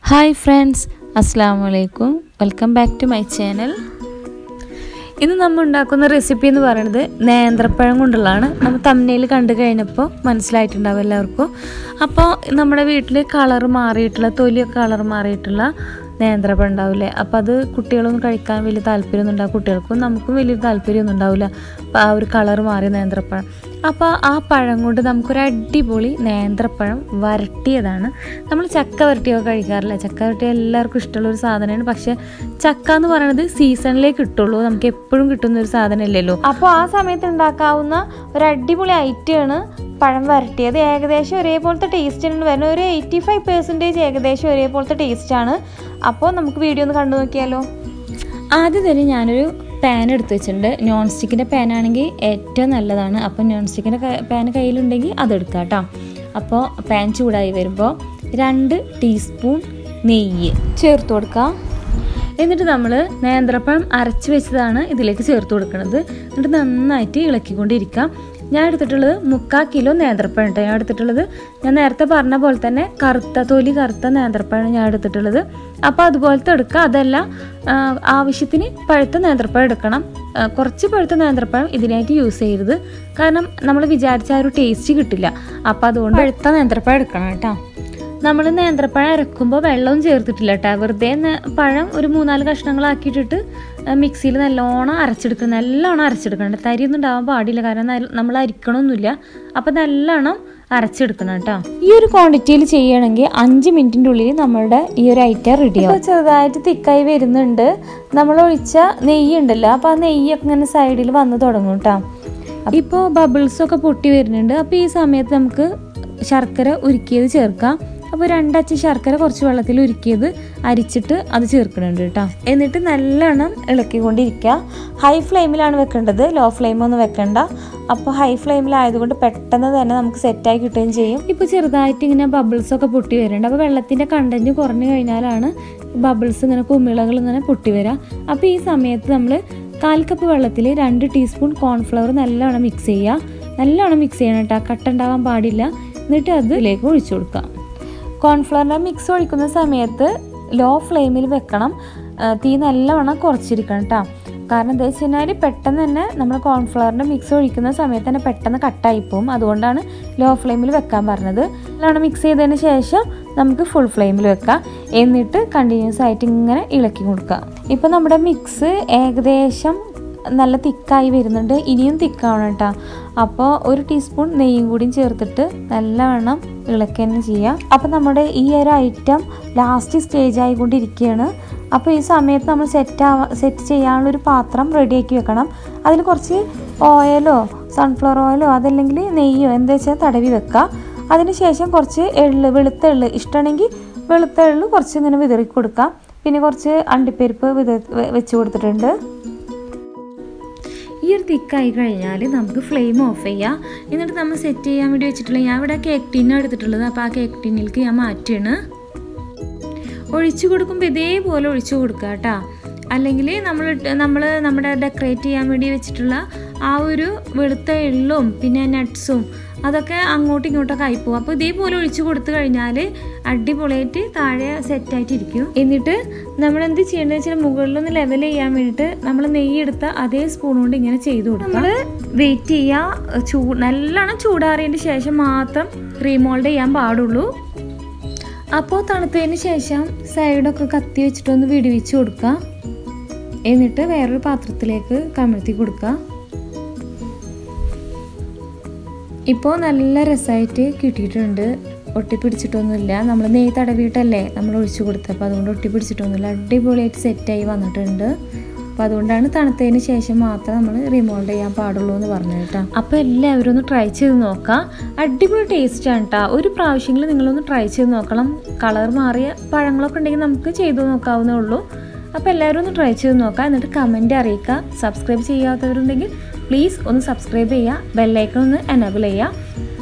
hi friends അസ്സാം വലൈക്കും welcome back to my channel ഇന്ന് നമ്മൾ ഉണ്ടാക്കുന്ന റെസിപ്പി എന്ന് പറയുന്നത് നേന്ത്രപ്പഴം കൊണ്ടുള്ളതാണ് നമ്മൾ തമ്മനയിൽ കണ്ടു കഴിഞ്ഞപ്പോൾ മനസ്സിലായിട്ടുണ്ടാവും എല്ലാവർക്കും അപ്പോൾ നമ്മുടെ വീട്ടിൽ കളർ മാറിയിട്ടുള്ള തൊലിയൊക്കെ കളർ മാറിയിട്ടുള്ള നേന്ത്രപ്പഴം ഉണ്ടാവില്ലേ അപ്പോൾ അത് കുട്ടികളൊന്നും കഴിക്കാൻ വലിയ താല്പര്യമൊന്നും ഉണ്ടാവും കുട്ടികൾക്കും നമുക്കും വലിയ താല്പര്യമൊന്നും ഉണ്ടാവില്ല അപ്പോൾ ആ ഒരു കളർ മാറിയ നേന്ത്രപ്പഴം അപ്പോൾ ആ പഴം കൊണ്ട് നമുക്കൊരു അടിപൊളി നേന്ത്രപ്പഴം വരട്ടിയതാണ് നമ്മൾ ചക്ക വരട്ടിയൊക്കെ കഴിക്കാറില്ല ചക്ക വരട്ടിയ എല്ലാവർക്കും ഇഷ്ടമുള്ള ഒരു സാധനമാണ് പക്ഷെ ചക്ക എന്ന് പറയുന്നത് സീസണിലേ കിട്ടുള്ളൂ നമുക്ക് എപ്പോഴും കിട്ടുന്ന ഒരു സാധനമല്ലല്ലോ അപ്പോൾ ആ സമയത്ത് ഉണ്ടാക്കാവുന്ന ഒരു അടിപൊളി ഐറ്റമാണ് പഴം വരട്ടിയത് ഏകദേശം ഒരേപോലത്തെ ടേസ്റ്റിനാണ് വരുന്നത് ഒരു എയ്റ്റി ഫൈവ് പെർസെൻറ്റേജ് ഏകദേശം ഒരേപോലത്തെ ടേസ്റ്റാണ് അപ്പോൾ നമുക്ക് വീഡിയോ ഒന്ന് കണ്ടു നോക്കിയാലോ ആദ്യം തന്നെ ഞാനൊരു പാൻ എടുത്ത് വെച്ചിട്ടുണ്ട് നോൺ സ്റ്റിക്കിൻ്റെ പാനാണെങ്കിൽ ഏറ്റവും നല്ലതാണ് അപ്പോൾ നോൺ സ്റ്റിക്കിൻ്റെ പാൻ കയ്യിലുണ്ടെങ്കിൽ അതെടുക്കാം കേട്ടോ അപ്പോൾ പാൻ ചൂടായി വരുമ്പോൾ രണ്ട് ടീസ്പൂൺ നെയ്യ് ചേർത്ത് കൊടുക്കാം എന്നിട്ട് നമ്മൾ നേന്ത്രപ്പഴം അരച്ച് വെച്ചതാണ് ഇതിലേക്ക് ചേർത്ത് കൊടുക്കുന്നത് എന്നിട്ട് നന്നായിട്ട് ഇളക്കിക്കൊണ്ടിരിക്കാം ഞാൻ എടുത്തിട്ടുള്ളത് മുക്കാൽ കിലോ നേന്ത്രപ്പഴം കേട്ടോ ഞാൻ എടുത്തിട്ടുള്ളത് ഞാൻ നേരത്തെ പറഞ്ഞ പോലെ തന്നെ കറുത്ത തൊലി കറുത്ത നേന്ത്രപ്പഴം ഞാൻ എടുത്തിട്ടുള്ളത് അപ്പോൾ അതുപോലത്തെ എടുക്കുക അതല്ല ആ, ആവശ്യത്തിന് പഴുത്ത നേന്ത്രപ്പഴം എടുക്കണം ആ, കുറച്ച് പഴുത്ത നേന്ത്രപ്പഴം ഇതിനായിട്ട് യൂസ് ചെയ്യരുത് കാരണം നമ്മൾ വിചാരിച്ച ആ ഒരു ടേസ്റ്റ് കിട്ടില്ല അപ്പോൾ അതുകൊണ്ട് പഴുത്ത നേന്ത്രപ്പഴം എടുക്കണം കേട്ടോ നമ്മൾ നേന്ത്രപ്പഴം അരക്കുമ്പോൾ വെള്ളവും ചേർത്തിട്ടില്ല കേട്ടോ വെറുതെ ന- പഴം ഒരു മൂന്നാല് കഷ്ണങ്ങളാക്കിയിട്ടിട്ട് മിക്സിയിൽ നല്ലോണം അരച്ചെടുക്കണം നല്ലോണം അരച്ചെടുക്കണം തരിയൊന്നും ഉണ്ടാവാൻ പാടില്ല കാരണം നല്ല- നമ്മൾ അരിക്കണമൊന്നുമില്ല അപ്പം നല്ലോണം അരച്ചെടുക്കണം കേട്ടോ ഈ ഒരു ക്വാണ്ടിറ്റിയിൽ ചെയ്യണമെങ്കിൽ അഞ്ച് മിനിറ്റിൻ്റെ ഉള്ളിൽ നമ്മളുടെ ഈ ഒരു ഐറ്റം റെഡിയാവും ചെറുതായിട്ട് തിക്കായി വരുന്നുണ്ട് നമ്മൾ ഒഴിച്ച നെയ്യ് ഉണ്ടല്ലോ അപ്പോൾ ആ നെയ്യൊക്കെ ഇങ്ങനെ സൈഡിൽ വന്ന് തുടങ്ങും കേട്ടോ ഇപ്പോൾ ബബിൾസ് ഒക്കെ പൊട്ടി വരുന്നുണ്ട് അപ്പോൾ ഈ സമയത്ത് നമുക്ക് ശർക്കര ഉരുക്കിയത് ചേർക്കാം അപ്പോൾ രണ്ടച്ച് ശർക്കര കുറച്ച് വെള്ളത്തിൽ ഉരുക്കിയത് അരിച്ചിട്ട് അത് ചേർക്കുന്നുണ്ട് കേട്ടോ എന്നിട്ട് നല്ലോണം ഇളക്കിക്കൊണ്ടിരിക്കുക ഹൈ ഫ്ലെയിമിലാണ് വെക്കേണ്ടത് ലോ ഫ്ലെയിമൊന്നും വെക്കണ്ട അപ്പോൾ ഹൈ ഫ്ലെയിമിലായതുകൊണ്ട് പെട്ടെന്ന് തന്നെ നമുക്ക് സെറ്റായി കിട്ടുകയും ചെയ്യും ഇപ്പോൾ ചെറുതായിട്ട് ഇങ്ങനെ ബബിൾസ് ഒക്കെ പൊട്ടി വരുന്നുണ്ട് അപ്പോൾ വെള്ളത്തിൻ്റെ കണ്ടന്റ് കുറഞ്ഞു കഴിഞ്ഞാലാണ് ബബിൾസ് ഇങ്ങനെ കുമിളകൾ ഇങ്ങനെ പൊട്ടി വരാം അപ്പോൾ ഈ സമയത്ത് നമ്മൾ കാൽ കപ്പ് വെള്ളത്തിൽ രണ്ട് ടീസ്പൂൺ കോൺഫ്ലവർ നല്ലോണം മിക്സ് ചെയ്യുക നല്ലോണം മിക്സ് ചെയ്യണം കേട്ടോ കട്ട ഉണ്ടാവാൻ പാടില്ല എന്നിട്ട് അത് ഇതിലേക്ക് ഒഴിച്ചു കൊടുക്കാം കോൺഫ്ലവറിൻ്റെ മിക്സ് ഒഴിക്കുന്ന സമയത്ത് ലോ ഫ്ലെയിമിൽ വെക്കണം ആ, തീ നല്ലവണ്ണം കുറച്ചിരിക്കണം കേട്ടോ കാരണം എന്താ വെച്ച് കഴിഞ്ഞാൽ പെട്ടെന്ന് തന്നെ നമ്മൾ കോൺഫ്ലവറിൻ്റെ മിക്സ് ഒഴിക്കുന്ന സമയത്ത് തന്നെ പെട്ടെന്ന് കട്ടായി പോകും അതുകൊണ്ടാണ് ലോ ഫ്ലെയിമിൽ വെക്കാൻ പറഞ്ഞത് നല്ലോണം മിക്സ് ചെയ്തതിന് ശേഷം നമുക്ക് ഫുൾ ഫ്ലെയിമിൽ വെക്കാം എന്നിട്ട് കണ്ടിന്യൂസ് ആയിട്ട് ഇങ്ങനെ ഇളക്കി കൊടുക്കുക ഇപ്പോൾ നമ്മുടെ മിക്സ് ഏകദേശം നല്ല തിക്കായി വരുന്നുണ്ട് ഇനിയും തിക്കാവണം കേട്ടോ അപ്പോൾ ഒരു ടീസ്പൂൺ നെയ്യും കൂടിയും ചേർത്തിട്ട് നല്ലവണ്ണം ഇളക്കി തന്നെ ചെയ്യാം അപ്പോൾ നമ്മുടെ ഈ ഒരു ഐറ്റം ലാസ്റ്റ് സ്റ്റേജ് ആയിക്കൊണ്ടിരിക്കുകയാണ് അപ്പോൾ ഈ സമയത്ത് നമ്മൾ സെറ്റ് ആവാ സെറ്റ് ചെയ്യാനുള്ള ഒരു പാത്രം റെഡിയാക്കി വെക്കണം അതിൽ കുറച്ച് ഓയിലോ സൺഫ്ലവർ ഓയിലോ അതല്ലെങ്കിൽ നെയ്യോ എന്താ വെച്ചാൽ തടവി വെക്കുക അതിനുശേഷം കുറച്ച് എള്ള് വെളുത്ത എള്ള് ഇഷ്ടമാണെങ്കിൽ വെളുത്ത എള്ള് കുറച്ച് ഇങ്ങനെ വിതറി കൊടുക്കാം പിന്നെ കുറച്ച് അണ്ടിപ്പരിപ്പ് വിത വെച്ച് കൊടുത്തിട്ടുണ്ട് ഈ ഒരു തിക്കായി കഴിഞ്ഞാൽ നമുക്ക് ഫ്ലെയിം ഓഫ് ചെയ്യാം എന്നിട്ട് നമ്മൾ സെറ്റ് ചെയ്യാൻ വേണ്ടി വെച്ചിട്ടുള്ള ഞാൻ ഇവിടെ കേക്ക് ടിന്നാണ് എടുത്തിട്ടുള്ളത് അപ്പോൾ ആ കേക്ക് ടിന്നിലേക്ക് ഞാൻ മാറ്റുകയാണ് ഒഴിച്ചു കൊടുക്കുമ്പോൾ ഇതേപോലെ ഒഴിച്ചു കൊടുക്കുക കേട്ടോ അല്ലെങ്കിൽ നമ്മൾ നമ്മൾ നമ്മുടെ ഡെക്കറേറ്റ് ചെയ്യാൻ വേണ്ടി വെച്ചിട്ടുള്ള ആ ഒരു വെളുത്ത എള്ളും പിന്നെ നട്ട്സും അതൊക്കെ അങ്ങോട്ടും ഇങ്ങോട്ടൊക്കെ ആയിപ്പോവും അപ്പോൾ ഇതേപോലെ ഒഴിച്ചു കൊടുത്തു കഴിഞ്ഞാൽ അടിപൊളിയായിട്ട് താഴെ സെറ്റായിട്ടിരിക്കും എന്നിട്ട് നമ്മൾ എന്ത് ചെയ്യേണ്ടത് വെച്ചാൽ മുകളിലൊന്ന് ലെവൽ ചെയ്യാൻ വേണ്ടിയിട്ട് നമ്മൾ നെയ്യ് എടുത്ത അതേ സ്പൂൺ കൊണ്ട് ഇങ്ങനെ ചെയ്തു കൊടുക്കും നമ്മൾ വെയിറ്റ് ചെയ്യുക ചൂ നല്ലോണം ചൂടാറിയതിന് ശേഷം മാത്രം റീമോൾഡ് ചെയ്യാൻ പാടുള്ളൂ അപ്പോൾ തണുത്തതിന് ശേഷം സൈഡൊക്കെ കത്തി വെച്ചിട്ടൊന്ന് വിടുവിച്ച് കൊടുക്കുക എന്നിട്ട് വേറൊരു പാത്രത്തിലേക്ക് കമിഴ്ത്തി കൊടുക്കുക ഇപ്പോൾ നല്ല രസമായിട്ട് കിട്ടിയിട്ടുണ്ട് ഒട്ടിപ്പിടിച്ചിട്ടൊന്നുമില്ല നമ്മൾ നെയ്യ് തടവിയിട്ടല്ലേ നമ്മൾ ഒഴിച്ചു കൊടുത്തപ്പോൾ അതുകൊണ്ട് ഒട്ടിപ്പിടിച്ചിട്ടൊന്നുമില്ല അടിപൊളിയായിട്ട് സെറ്റായി വന്നിട്ടുണ്ട് അപ്പോൾ അതുകൊണ്ടാണ് തണുത്തതിന് ശേഷം മാത്രം നമ്മൾ റിമോൾഡ് ചെയ്യാൻ പാടുള്ളൂ എന്ന് പറഞ്ഞു കേട്ടോ അപ്പോൾ എല്ലാവരും ഒന്ന് ട്രൈ ചെയ്ത് നോക്കാം അടിപൊളി ടേസ്റ്റാണ് കേട്ടോ ഒരു പ്രാവശ്യമെങ്കിലും നിങ്ങളൊന്ന് ട്രൈ ചെയ്ത് നോക്കണം കളർ മാറിയ പഴങ്ങളൊക്കെ ഉണ്ടെങ്കിൽ നമുക്ക് ചെയ്തു നോക്കാവുന്നേ ഉള്ളൂ അപ്പോൾ എല്ലാവരും ഒന്ന് ട്രൈ ചെയ്ത് നോക്കാം എന്നിട്ട് കമൻറ്റ് അറിയിക്കുക സബ്സ്ക്രൈബ് ചെയ്യാത്തവരുണ്ടെങ്കിൽ പ്ലീസ് ഒന്ന് സബ്സ്ക്രൈബ് ചെയ്യുക ബെല്ലൈക്കൺ ഒന്ന് എനേബിൾ ചെയ്യുക